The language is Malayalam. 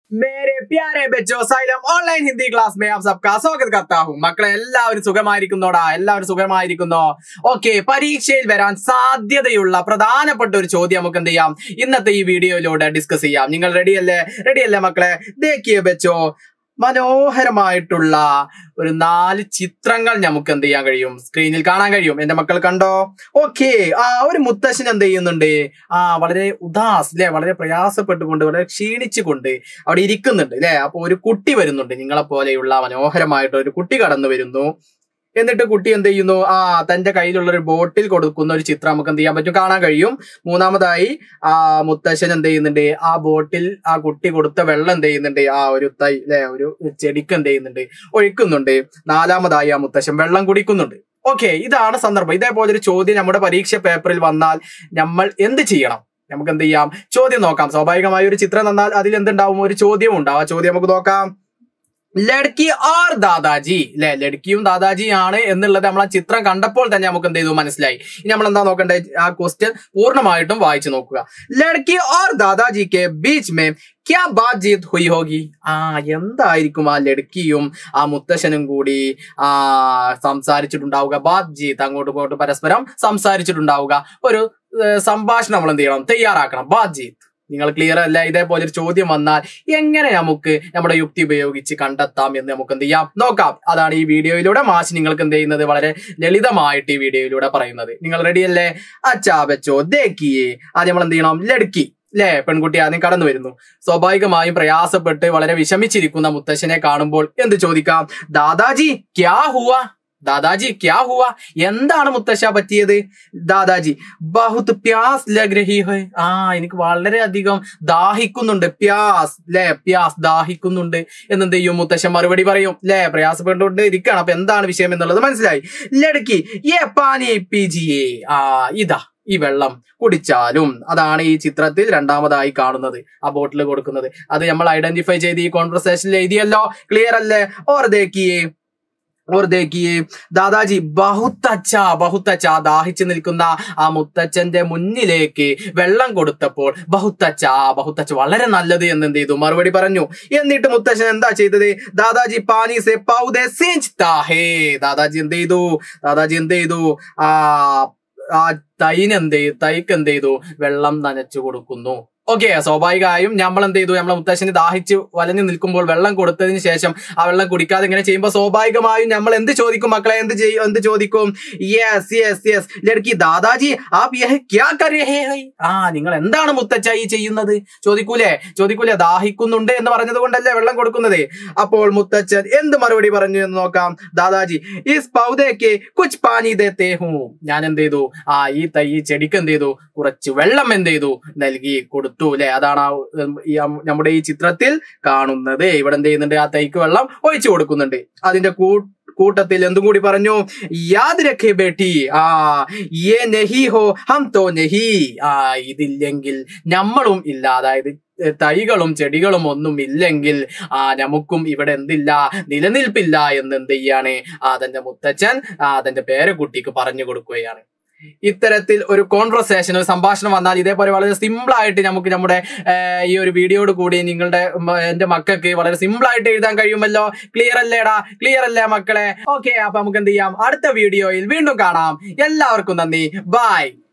मेरे प्यारे बच्चों സൈലം ഓൺലൈൻ ഹിന്ദി ക്ലാസ് മേ ആപ് സബ്കാ സ്വാഗത് करता हूं മക്കളെ എല്ലാവരും സുഖമായിരിക്കുന്നോടാ എല്ലാവരും സുഖമായിരിക്കുന്നോ ഓക്കെ പരീക്ഷയിൽ വരാൻ സാധ്യതയുള്ള പ്രധാനപ്പെട്ട ഒരു ചോദ്യം നമുക്ക് എന്ത് ചെയ്യാം ഇന്നത്തെ ഈ വീഡിയോയിലൂടെ ഡിസ്കസ് ചെയ്യാം നിങ്ങൾ റെഡിയല്ലേ റെഡിയല്ലേ മക്കളെ ദേക്കിയ ബച്ചോ മനോഹരമായിട്ടുള്ള ഒരു നാല് ചിത്രങ്ങൾ നമുക്ക് എന്ത് ചെയ്യാൻ കഴിയും സ്ക്രീനിൽ കാണാൻ കഴിയും എന്റെ മക്കൾ കണ്ടോ ഓക്കെ ആ ഒരു മുത്തശ്ശൻ എന്ത് ചെയ്യുന്നുണ്ട് ആ വളരെ ഉദാസ് അല്ലെ വളരെ പ്രയാസപ്പെട്ടുകൊണ്ട് വളരെ ക്ഷീണിച്ചുകൊണ്ട് അവിടെ ഇരിക്കുന്നുണ്ട് അല്ലെ അപ്പൊ ഒരു കുട്ടി വരുന്നുണ്ട് നിങ്ങളെ പോലെയുള്ള മനോഹരമായിട്ട് ഒരു കുട്ടി കടന്നു വരുന്നു എന്നിട്ട് കുട്ടി എന്ത് ചെയ്യുന്നു ആ തന്റെ കയ്യിലുള്ള ഒരു ബോട്ടിൽ കൊടുക്കുന്ന ഒരു ചിത്രം നമുക്ക് എന്ത് ചെയ്യാൻ പറ്റും കാണാൻ കഴിയും മൂന്നാമതായി ആ മുത്തശ്ശൻ എന്ത് ചെയ്യുന്നുണ്ട് ആ ബോട്ടിൽ ആ കുട്ടി കൊടുത്ത വെള്ളം എന്ത് ചെയ്യുന്നുണ്ട് ആ ഒരു തൈ അല്ലെ ഒരു ചെടിക്ക് എന്ത് ചെയ്യുന്നുണ്ട് ഒഴിക്കുന്നുണ്ട് നാലാമതായി ആ മുത്തശ്ശൻ വെള്ളം കുടിക്കുന്നുണ്ട് ഓക്കെ ഇതാണ് സന്ദർഭം ഇതേപോലെ ഒരു ചോദ്യം നമ്മുടെ പരീക്ഷ പേപ്പറിൽ വന്നാൽ നമ്മൾ എന്ത് ചെയ്യണം നമുക്ക് എന്ത് ചെയ്യാം ചോദ്യം നോക്കാം സ്വാഭാവികമായ ഒരു ചിത്രം തന്നാൽ അതിൽ എന്തുണ്ടാവും ഒരു ചോദ്യം ഉണ്ടാവും ആ ചോദ്യം നമുക്ക് നോക്കാം ലഡ്കി ഓർ ദാദാജി അല്ലെ ലഡ്കിയും ദാദാജിയാണ് എന്നുള്ളത് നമ്മൾ ആ ചിത്രം കണ്ടപ്പോൾ തന്നെ നമുക്ക് എന്ത് ചെയ്തു മനസ്സിലായി ഇനി നമ്മൾ എന്താ നോക്കേണ്ടത് ആ ക്വസ്റ്റ്യൻ പൂർണ്ണമായിട്ടും വായിച്ചു നോക്കുക ലഡ്കി ഓർ ദാദാജി കെ ബീച്ച് മേ ക്യാ ബാത് ജീത് ഹുയി ഹോഗി ആ എന്തായിരിക്കും ആ ലഡ്കിയും ആ മുത്തശ്ശനും കൂടി ആ സംസാരിച്ചിട്ടുണ്ടാവുക ബാത് ജീത്ത് അങ്ങോട്ടും ഇങ്ങോട്ടും പരസ്പരം സംസാരിച്ചിട്ടുണ്ടാവുക ഒരു ഏഹ്, സംഭാഷണം നമ്മൾ എന്ത് ചെയ്യണം തയ്യാറാക്കണം ബാത് ജീത്ത് നിങ്ങൾ ക്ലിയർ അല്ല ഇതേപോലെ ഒരു ചോദ്യം വന്നാൽ എങ്ങനെ നമുക്ക് നമ്മുടെ യുക്തി ഉപയോഗിച്ച് കണ്ടെത്താം എന്ന് നമുക്ക് എന്ത് ചെയ്യാം നോക്കാം അതാണ് ഈ വീഡിയോയിലൂടെ മാഷ് നിങ്ങൾക്ക് എന്ത് ചെയ്യുന്നത് വളരെ ലളിതമായിട്ട് ഈ വീഡിയോയിലൂടെ പറയുന്നത് നിങ്ങൾ റെഡി അല്ലേ അച്ഛാ ബച്ചോ ദേക്കിയേ ആദ്യം നമ്മൾ എന്ത് ചെയ്യണം ലടുക്കി അല്ലേ പെൺകുട്ടി ആദ്യം കടന്നു വരുന്നു സ്വാഭാവികമായും പ്രയാസപ്പെട്ട് വളരെ വിഷമിച്ചിരിക്കുന്ന മുത്തശ്ശനെ കാണുമ്പോൾ എന്ത് ചോദിക്കാം ദാദാജി ക്യാ ഹുവ ദാദാജി ക്യാ ഹുവ എന്താണ് മുത്തശ്ശ പറ്റിയത് ദാദാജി ബഹുത് പ്യാസ് ലഗ് രഹി ഹൈ ആ എനിക്ക് വളരെയധികം ദാഹിക്കുന്നുണ്ട് പ്യാസ് ല്ലേ പ്യാസ് ദാഹിക്കുന്നുണ്ട് എന്നെന്ത് ചെയ്യും മുത്തശ്ശൻ മറുപടി പറയും ല്ലേ പ്രയാസപ്പെട്ടുകൊണ്ട് ഇരിക്കുകയാണ് അപ്പൊ എന്താണ് വിഷയം എന്നുള്ളത് മനസ്സിലായി ലടുക്കി ഏ പാനി പിജിയെ ആ ഇതാ ഈ വെള്ളം കുടിച്ചാലും അതാണ് ഈ ചിത്രത്തിൽ രണ്ടാമതായി കാണുന്നത് ആ ബോട്ടിൽ കൊടുക്കുന്നത് അത് നമ്മൾ ഐഡന്റിഫൈ ചെയ്ത് ഈ കോൺവെർസേഷനിൽ എഴുതിയല്ലോ ക്ലിയർ അല്ലേ ഓർ ദേക്കിയേ ഓർ ദേക്കിയേ ദാദാജി ബഹുത്തച്ച ബഹുത്തച്ച ദാഹിച്ചു നിൽക്കുന്ന ആ മുത്തച്ഛന്റെ മുന്നിലേക്ക് വെള്ളം കൊടുത്തപ്പോൾ ബഹുത്തച്ച ബഹുത്തച്ച വളരെ നല്ലത് എന്ന് എന്ത് ചെയ്തു മറുപടി പറഞ്ഞു എന്നിട്ട് മുത്തച്ഛൻ എന്താ ചെയ്തത് ദാദാജി പാനി സെ പൗദേ സിഞ്ച് ഹേ ദാദാജി എന്ത് ചെയ്തു ദാദാജി എന്ത് ചെയ്തു ആ ആ തൈന് എന്ത് ചെയ്തു തൈക്ക് എന്ത് ചെയ്തു വെള്ളം നനച്ചു കൊടുക്കുന്നു ഓക്കെ സ്വാഭാവികമായും നമ്മൾ എന്ത് ചെയ്തു നമ്മളെ മുത്തശ്ശന് ദാഹിച്ച് വലഞ്ഞു നിൽക്കുമ്പോൾ വെള്ളം കൊടുത്തതിന് ശേഷം ആ വെള്ളം കുടിക്കാതെ ഇങ്ങനെ ചെയ്യുമ്പോൾ സ്വാഭാവികമായും നമ്മൾ എന്ത് ചോദിക്കും മക്കളെ എന്ത് ചെയ്യും എന്ത് ചോദിക്കും യെസ് യെസ് യെസ് ലഡ്കി ദാദാജി ആപ് യഹ് ക്യാ കർ രഹേ ഹൈ ആ നിങ്ങൾ എന്താണ് മുത്തച്ഛ ഈ ചെയ്യുന്നത് ചോദിക്കൂലേ ചോദിക്കൂലേ ദാഹിക്കുന്നുണ്ട് എന്ന് പറഞ്ഞത് കൊണ്ടല്ലേ വെള്ളം കൊടുക്കുന്നത് അപ്പോൾ മുത്തച്ഛൻ എന്ത് മറുപടി പറഞ്ഞു എന്ന് നോക്കാം ദാദാജി ഇസ് പൗതേക്ക് കുച്ച് പാനി ദേത്തേ ഹൂ ഞാൻ എന്ത് ചെയ്തു ആ ഈ തൈ ഈ ചെടിക്ക് എന്ത് ചെയ്തു കുറച്ച് വെള്ളം എന്ത് ചെയ്തു നൽകി കൊടുത്തു അല്ലെ അതാണ് ആ ഉം, ഈ അം- നമ്മുടെ ഈ ചിത്രത്തിൽ കാണുന്നത് ഇവിടെ എന്ത് ചെയ്യുന്നുണ്ട് ആ തൈക്ക് വെള്ളം ഒഴിച്ചു കൊടുക്കുന്നുണ്ട് അതിന്റെ കൂ കൂട്ടത്തിൽ എന്തും കൂടി പറഞ്ഞു യാദ് രഖേ ബേട്ടി ആ യേ നഹി ഹോ ഹം തോ നഹി ആ ഇതില്ലെങ്കിൽ നമ്മളും ഇല്ല അതായത് എ, തൈകളും ചെടികളും ഒന്നും ഇല്ലെങ്കിൽ ആ നമുക്കും ഇവിടെ എന്തില്ല നിലനിൽപ്പില്ല എന്ന് എന്ത് ചെയ്യാണ് ആ തന്റെ മുത്തച്ഛൻ ആ തന്റെ പേരക്കുട്ടിക്ക് പറഞ്ഞു കൊടുക്കുകയാണ് ഇത്തരത്തിൽ ഒരു കോൺവെർസേഷൻ ഒരു സംഭാഷണം വന്നാൽ ഇതേപോലെ വളരെ സിമ്പിൾ ആയിട്ട് നമുക്ക് നമ്മുടെ ഏർ, ഈ ഒരു വീഡിയോയോട് കൂടി നിങ്ങളുടെ മ- എന്റെ മക്കൾക്ക് വളരെ സിമ്പിൾ ആയിട്ട് എഴുതാൻ കഴിയുമല്ലോ ക്ലിയർ അല്ലേടാ ക്ലിയർ അല്ലേ മക്കളെ ഓക്കെ അപ്പൊ നമുക്ക് എന്ത് ചെയ്യാം അടുത്ത വീഡിയോയിൽ വീണ്ടും കാണാം എല്ലാവർക്കും നന്ദി ബൈ